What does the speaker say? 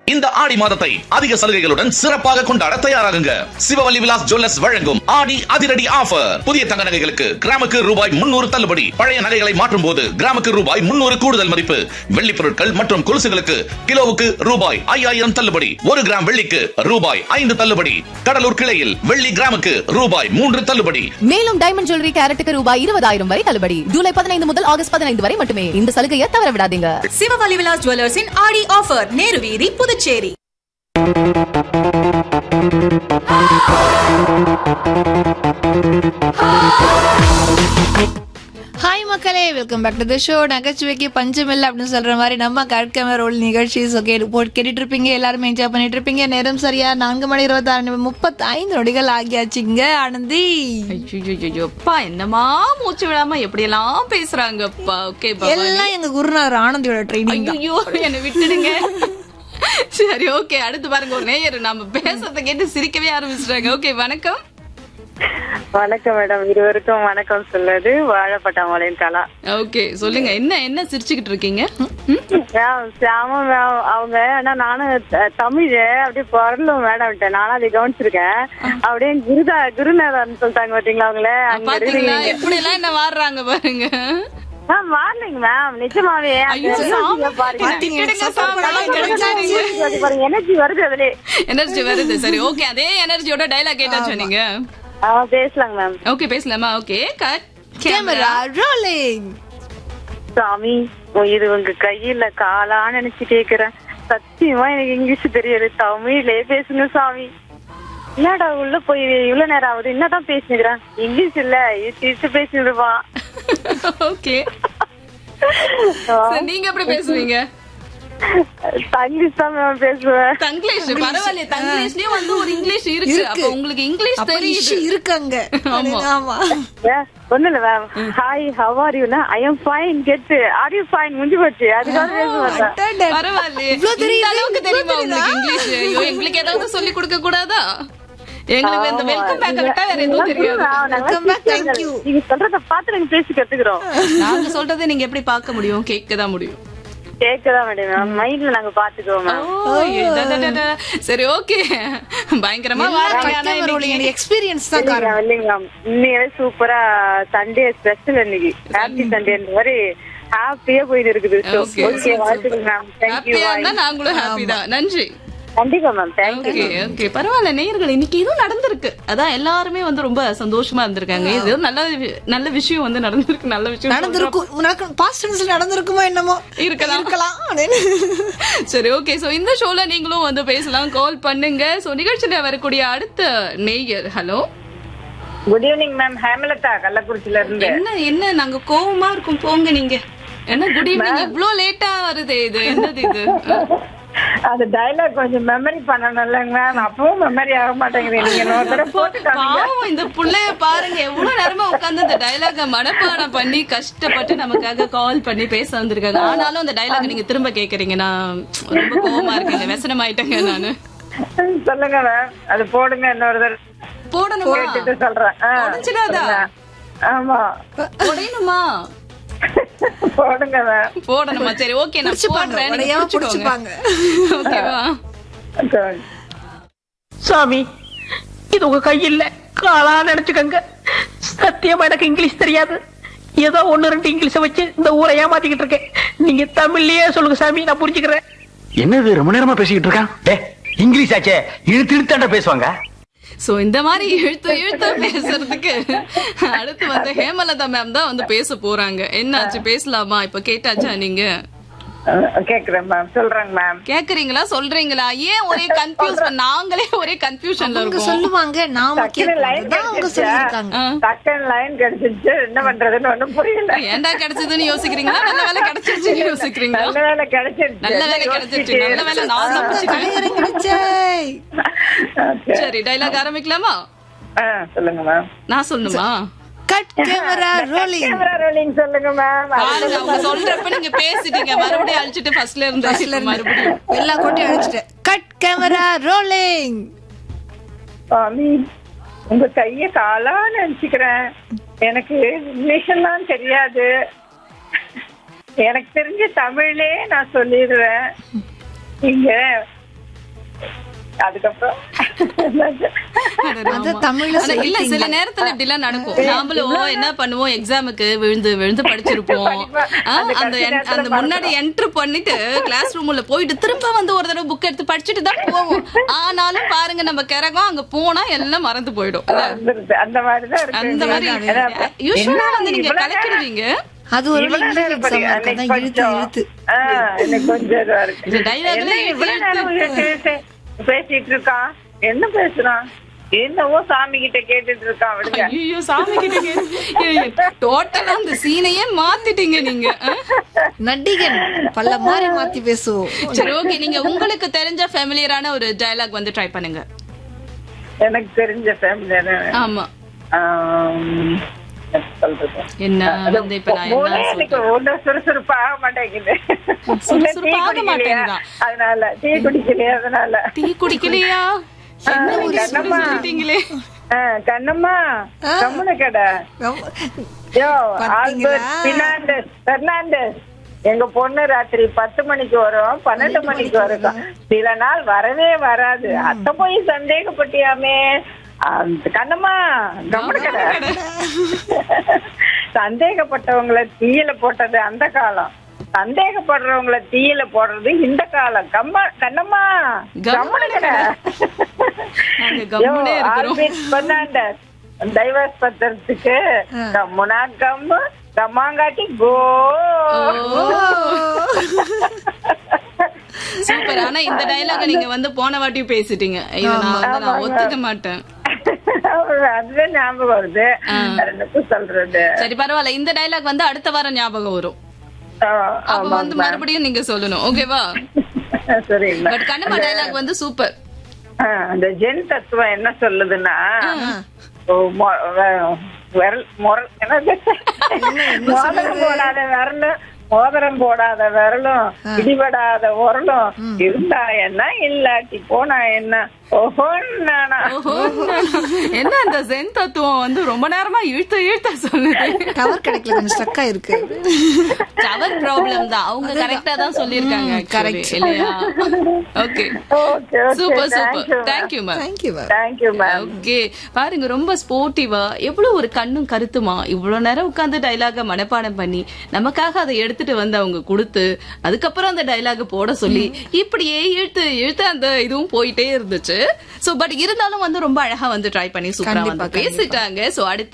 இந்த ஆடி மாதத்தை அதிக சலுகைகளுடன் சிறப்பாக கொண்டாட தயாராகுங்க சிவவல்லி விலாஸ் ஜுவல்லர்ஸ் வழங்கும் ஆடி அதிரடி ஆஃபர் புதிய தங்க நகைகளுக்கு கிராமுக்கு ரூபாய் முன்னூறு தள்ளுபடி பழைய நகைகளை மாற்றும் போது கிராமுக்கு ரூபாய் முன்னூறு கூடுதல் மதிப்பு வெள்ளி பொருட்கள் மற்றும் கொலுசுகளுக்கு கிலோவுக்கு ரூபாய் ஐயாயிரம் தள்ளுபடி ஒரு கிராம் வெள்ளிக்கு ரூபாய் ஐந்து தள்ளுபடி கடலூர் கிளையில் வெள்ளி கிராமுக்கு ரூபாய் மூன்று தள்ளுபடி மேலும் டைமண்ட் ஜுவல்லரி கேரட்டுக்கு ரூபாய் இருபதாயிரம் வரை தள்ளுபடி ஜூலை பதினைந்து முதல் ஆகஸ்ட் பதினைந்து வரை மட்டுமே இந்த சலுகையை தவற விடாதீங்க சிவவலி விலாஸ் ஜுவல்லர்ஸின் ஆடி ஆஃபர் நேரு வீதி புதுச்சேரி ஹாய் மக்களே welcome back to the show நகைச்சுவைக்கு பஞ்சமில்லை அப்படின்னு சொல்ற மாதிரி நம்ம கேட்கம ரோல் நிகழ்ச்சி ஸோ கேட்டு போட்டு கேட்டுட்டு இருப்பீங்க எல்லாருமே என்ஜாய் பண்ணிட்டு இருப்பீங்க நேரம் சரியா நான்கு மணி இருபத்தாறு முப்பத்தி ஐந்து நொடிகள் ஆகியாச்சுங்க ஆனந்தி ஐயோப்பா என்னமா மூச்சு விடாம எப்படி எல்லாம் பேசுறாங்கப்பா ஓகே எல்லாம் எங்க குருநாதர் ஆனந்தியோட ட்ரைனிங் ஐயோ என்ன விட்டுடுங்க சரி ஓகே அடுத்து பாருங்க ஒரு நேயர் நாம பேசுறத கேட்டு சிரிக்கவே ஆரம்பிச்சிட்டாங்க ஓகே வணக்கம் வணக்கம் மேடம் இருவருக்கும் வணக்கம் சொல்லுது வாழைப்பட்டாமலையின் கலா ஓகே சொல்லுங்க என்ன என்ன சிரிச்சுக்கிட்டு இருக்கீங்க மேம் சாம மேம் அவங்க ஆனா நானும் த- தமிழ் அப்படியே பொருளும் மேடம் நானும் அதை கவனிச்சிருக்கேன் அப்படியே குருதா குருநாதன் சொல்லிட்டாங்க பாத்தீங்களா அவங்கள அங்க பாத்தீங்களா இருக்கீங்க எப்படி எல்லாம் என்ன வாடுறாங்க பாருங்க மேம் மாறலைங்க மேம் நிஜமாவே ஐயோ, சாமி. விட்டுடுங்க சாமி, எல்லாம் கிடைச்சாருங்க. பாருங்க எனர்ஜி வருது அதுலயே எனர்ஜி வருது சரி ஓகே அதே எனர்ஜியோட டைலாக் கேட்டாச்சு நீங்க ஆ, பேசலாங்க மேம் ஓகே பேசலாமா ஓகே கட் கேமரா ரோலிங் சாமி உன் இது உங்க கையில காலான்னு நினைச்சு கேக்குறேன் சத்தியமா எனக்கு இங்கிலீஷ் தெரியாது தமிழ்லயே பேசுங்க சாமி என்னடா உள்ள போய் இவ்வளவு நேரம் ஆகுது என்னதான் பேசினுக்கிறேன் இங்கிலீஷ் இல்ல இது பேசிருப்பான் ஓகே நீங்க எப்படி பேசுவீங்க தங்கிலீஷ் தான் மேம் பேசுவேன் தங்கிலீஷ் பரவாயில்ல தங்கிலீஷ்லயும் வந்து ஒரு இங்கிலீஷ் இருக்கு அப்ப உங்களுக்கு இங்கிலீஷ் அப்ப இஷ்யூ தெரியுது இருக்காங்க ஆமா. ஆமா ஏன், ஒண்ணும் இல்ல மேம் ஹாய் ஹவ் ஆர் யூனா I'm fine get are you fine முடிஞ்சு போச்சு அதுக்காக பேசுவேன் பரவாயில்லையே இவ்ளோ தெரியுது, இந்த அளவுக்கு இவ்ளோ தெரியுமா தெரியுதா? உங்களுக்கு இங்கிலீஷ் ஐயோ எங்களுக்கு ஏதாவது சொல்லி கொடுக்க கூடாதா எங்களுக்கு இந்த வெல்கம் பேக்க விட்டா வேற எதுவும் தெரியாது Welcome back, thank you. நீங்க சொல்றத பார்த்து நாங்க பேசி கத்துக்கிறோம் நாங்க சொல்றதை நீங்க எப்படி பார்க்க முடியும் கேட்க தான் முடியும் கேட்கதான் மேடம் மைண்ட்ல நாங்க பாத்துக்குவோம் மேம் ஓ, ட, ட, ட, ட. சரி ஓகே பயங்கரமா வாராங்க ஆனா இன்னைக்கு. எக்ஸ்பீரியன்ஸ் தான் காரணம் இல்லைங்க மேம் இன்னைக்கு சூப்பரா சண்டே ஸ்பெஷல் இன்னைக்கு ஹாப்பி சண்டே மாதிரி ஹாப்பியா போயிட்டு இருக்குது Okay. ஓகே வாழ்த்துக்கள் மேம் தேங்க்யூ ஹாப்பியா இருந்தா நாங்களும் ஹாப்பி தான் நன்றி கண்டிப்பா மேம் தேங்க்யூ ஓகே ஓகே பரவாயில்ல நேயர்கள் இன்னைக்கு இதுவும் நடந்திருக்கு அதான் எல்லாருமே வந்து ரொம்ப சந்தோஷமா இருந்திருக்காங்க இது நல்ல வி- நல்ல விஷயம் வந்து நடந்திருக்கு நல்ல விஷயம் நடந்திருக்கும் பாஸ்ட் டென்ஸ்ல நடந்திருக்குமோ என்னமோ இருக்கலாம். இருக்கலாம் அப்படின்னு. சரி ஓகே சோ இந்த ஷோல நீங்களும் வந்து பேசலாம் கால் பண்ணுங்க சோ நிகழ்ச்சியில வரக்கூடிய அடுத்த நேயர் hello good evening ma'am Hemalatha கள்ளக்குறிச்சில இருந்து என்ன என்ன நாங்க கோவமா இருக்கும் போங்க நீங்க என்ன குட் ஈவினிங் இவ்ளோ லேட்டா வருது இது என்னது இது அது டைலாக் கொஞ்சம் மெமரி பண்ணணும்ல மேம் அப்பவும் மெமரி ஆக மாட்டேங்குது நீங்க இன்னொரு தடவை போட்டு காமிங்க. பாவம் இந்த புள்ளைய பாருங்க எவ்வளவு நேரமா உட்கார்ந்து இந்த டைலாக மனப்பாடம் பண்ணி கஷ்டப்பட்டு நமக்காக கால் பண்ணி பேச வந்திருக்காங்க ஆனாலும் அந்த டைலாக் நீங்க திரும்ப கேக்குறீங்க நான் ரொம்ப கோவமா இருக்கேன் விசனம் ஆயிட்டேங்க நானு சொல்லுங்க மேம் அது போடுங்க இன்னொரு தடவை போடணுமா கேட்டுட்டு சொல்றேன் ஆ, உடைஞ்சிடாதா? சொல்லுங்க. ஆமா உடையணுமா போடுங்க மேம் போடணுமா சரி ஓகே நான் புடிச்சுப்பாங்க, போடுறேன் நீங்க உடையாம புடிச்சுக்கோங்க. புடிச்சுப்பாங்க. ஓகேவா சாமி இது உங்க கையில்ல காலா நினைச்சுக்கங்க சத்தியமா எனக்கு இங்கிலீஷ் தெரியாது ஏதோ ஒண்ணு ரெண்டு இங்கிலீஷ வச்சு இந்த ஊரை ஏமாத்திக்கிட்டு இருக்கேன் நீங்க தமிழ்லயே சொல்லுங்க சாமி நான் புரிஞ்சுக்கிறேன் என்னது ரொம்ப நேரமா பேசிக்கிட்டு இருக்கான் டே இங்கிலீஷ் ஆச்சே இழுத்து இழுத்தாண்ட பேசுவாங்க சோ இந்த மாதிரி இழுத்து இழுத்து பேசுறதுக்கு அடுத்து வந்து ஹேமலதா மேம் தான் வந்து பேச போறாங்க என்னாச்சு பேசலாமா இப்ப கேட்டாச்சா நீங்க கேக்குறேன் மேம் சொல்றேங்க மேம் கேக்குறீங்களா சொல்றீங்களா ஏன் ஒரே கன்ஃபியூஸ் நாங்களே ஒரே கன்ஃபியூஷன்ல அவங்க இருக்கோம் சொல்லுவாங்க நாம டக்குனு line கேட்கறதுதான் அவங்க கிடைச்சிருச்சா? சொல்லியிருக்காங்க ஆ. டக்குன்னு லைன் கிடைச்சிருச்சு என்ன பண்றதுன்னு ஒண்ணும் புரியல ஏன்டா கிடைச்சதுன்னு யோசிக்கிறீங்களா நல்ல வேலை கிடைச்சிருச்சுன்னு யோசிக்கிறீங்களா நல்ல வேலை கிடைச்சிருச்சு நல்ல வேலை கிடைச்சிருச்சு நல்ல வேலை நான் தான் பிடிச்சிக்கிறேன் கலையரங்கிடுச்சே. Okay. சரி டைலாக் ஆரம்பிக்கலாமா ஆ, சொல்லுங்க மேம் நான் சொல்லணுமா cut camera rolling camera rolling சொல்லுங்க மேம் பாருங்க அவங்க சொல்றப்ப நீங்க பேசிட்டீங்க மறுபடியும் அழிச்சிட்டு ஃபர்ஸ்ட்ல இருந்து மறுபடியும் எல்லா கோட்டையும் அடிச்சிட்டேன் கட் கேமரா ரோலிங் சாமி உங்க கைய காலா நினைச்சுக்கிறேன் எனக்கு இங்கிலீஷ் எல்லாம் தெரியாது எனக்கு தெரிஞ்ச தமிழ்லே நான் சொல்லிடுவேன் நீங்க அதுக்கப்புறம் அது தமிழ்ல ஆனா இல்ல சில சொல்லிட்டீங்க. நேரத்துல இப்படி எல்லாம் நடக்கும் நாமளும் என்ன பண்ணுவோம் எக்ஸாமுக்கு விழுந்து விழுந்து படிச்சிருப்போம் படிப்பா. ஆ, அந்த அந்த கடைசி en- நேரத்துல அந்த முன்னாடி என்ட்ரு பண்ணிட்டு கிளாஸ் ரூம்ல போயிட்டு திரும்ப வந்து ஒரு தடவை புக் எடுத்து படிச்சுட்டு தான் போவோம் ஆனாலும் பாருங்க நம்ம கிறகம் அங்க போனா எல்லாம் மறந்து போயிடும் இல்ல? வந்துருது. அந்த மாதிரிதான் இருக்கு அந்த மாதிரி ஏன்னா, யூஸ்வலா என்ன வந்து நீங்க இவ்வளவு நேரம் கலக்கிடுவீங்க அது ஒரு இவ்வளவு இங்கிலீஷ் நேரம் படி- எக்ஸாம் அன்னைக்கு தான் இழுத்து கொஞ்சம், இழுத்து ஆ, இன்னைக்கு கொஞ்சம் இதுவா இருக்கு. இந்த dialogue என்ன எல்லாம் இவ்வளவு இழுத்து நேரம் இழுத்து இழுத்து பேசிட்டு இருக்கான் என்ன பேசுறான் என்னவோ சாமி கிட்ட கேட்டுட்டு இருக்கான் விடுங்க ஐயோ சாமி கிட்ட டோட்டலா அந்த சீனையே மாத்திட்டீங்க நீங்க ஆ? நடிகன் பல்ல மாதிரி மாத்தி பேசுவோம் சரி ஓகே நீங்க உங்களுக்கு தெரிஞ்ச ஃபெமிலியரான ஒரு டயலாக் வந்து ட்ரை பண்ணுங்க எனக்கு தெரிஞ்ச ஃபேமிலி ஆமா சொல்றது என்ன வந்து இப்ப நான் மூணே என்ன எனக்கு சொல்றேன் ஒண்ணும் சுறுசுறுப்பாக மாட்டேங்குது சுறுசுறுப்பாக டீ குடிக்கலையா? மாட்டேங்குதா? அதனால டீ குடிக்கலையா அதனால டீ குடிக்கலையா என்ன ஆ, ஒரு கண்ணம்மா. சொல்லிட்டீங்களே ஆ, கண்ணம்மா கம்முனு கடை ரொம்ப- யோ பாத்தீங்களா? ஆல்பர்ட் பினாண்டஸ் பெர்னாண்டஸ் எங்க பொண்ணு ராத்திரி பத்து மணிக்கு வரும் பன்னெண்டு மணிக்கு வரும் சில நாள் வரவே வராது அத்த போய் சந்தேகப்பட்டியாமே அந்த கண்ணம்மா கம்முனு கடை சந்தேகப்பட்டவங்கள தீயில போட்டது அந்த காலம் சந்தேகப்படுறவங்கள தீயில போடுறது இந்த காலம் கம்மா கண்ணம்மா கம்முனு கடை நாங்க கம்முனே யோ, இருக்கிறோம் ஆல்பிட் பெர்னாண்டஸ் டைவர்ஸ் பத்திரத்துக்கு கம்முனா கம்மு கம்மாங்காட்டி கோ சூப்பர் ஆனா இந்த டயலாக நீங்க வந்து போன வாட்டியும் பேசிட்டீங்க இத நான் வந்து நான் ஒத்துக்க மாட்டேன் அதுவே ஞாபகம் வருது ரெண்டுக்கும் சொல்றது சரி பரவாயில்ல இந்த டயலாக் வந்து அடுத்த வாரம் ஞாபகம் வரும் ஆ, அப்ப ஆமா, வந்து ஆமா. மறுபடியும் நீங்க சொல்லணும் ஓகேவா சரிங்களா பட் கண்ணம்மா டயலாக் வந்து சூப்பர் ஆ, அந்த ஜென் தத்துவம் என்ன சொல்லுதுன்னா ஓ, மொ- வ- விரல் முரல் என்னது மோதிரம் போடாத விரலும் மோதிரம் போடாத விரலும் இடிபடாத உரலும் இருந்தா என்ன இல்லாட்டி போனா என்ன ஓஹோ நானா ஓஹோ என்ன அந்த சென் தத்துவம் வந்து ரொம்ப நேரமா இழுத்து இழுத்த சொல்லுது டவர் கிடைக்கல கொஞ்சம் ஸ்டக்கா இருக்கு டவர் ப்ராப்ளம் தான் அவங்க கரெக்டா தான் சொல்லிருக்காங்க correct. இல்லையா okay okay super super thank you ma'am thank you ma'am thank you ma'am okay பாருங்க ரொம்ப ஸ்போர்ட்டிவா எவ்வளவு ஒரு கண்ணும் கருத்துமா இவ்வளவு நேரம் உட்கார்ந்து டைலாக மனப்பாடம் பண்ணி நமக்காக அதை எடுத்துட்டு வந்து அவங்க கொடுத்து அதுக்கப்புறம் அந்த டைலாக போட சொல்லி இப்படியே இழுத்து இழுத்து அந்த இதுவும் போயிட்டே இருந்துச்சு சோ பட் இருந்தாலும் வந்து ரொம்ப அழகா வந்து ட்ரை பண்ணி சூப்பரா கண்டிப்பா, வந்து கண்டிப்பா. பேசிட்டாங்க சோ அடுத்த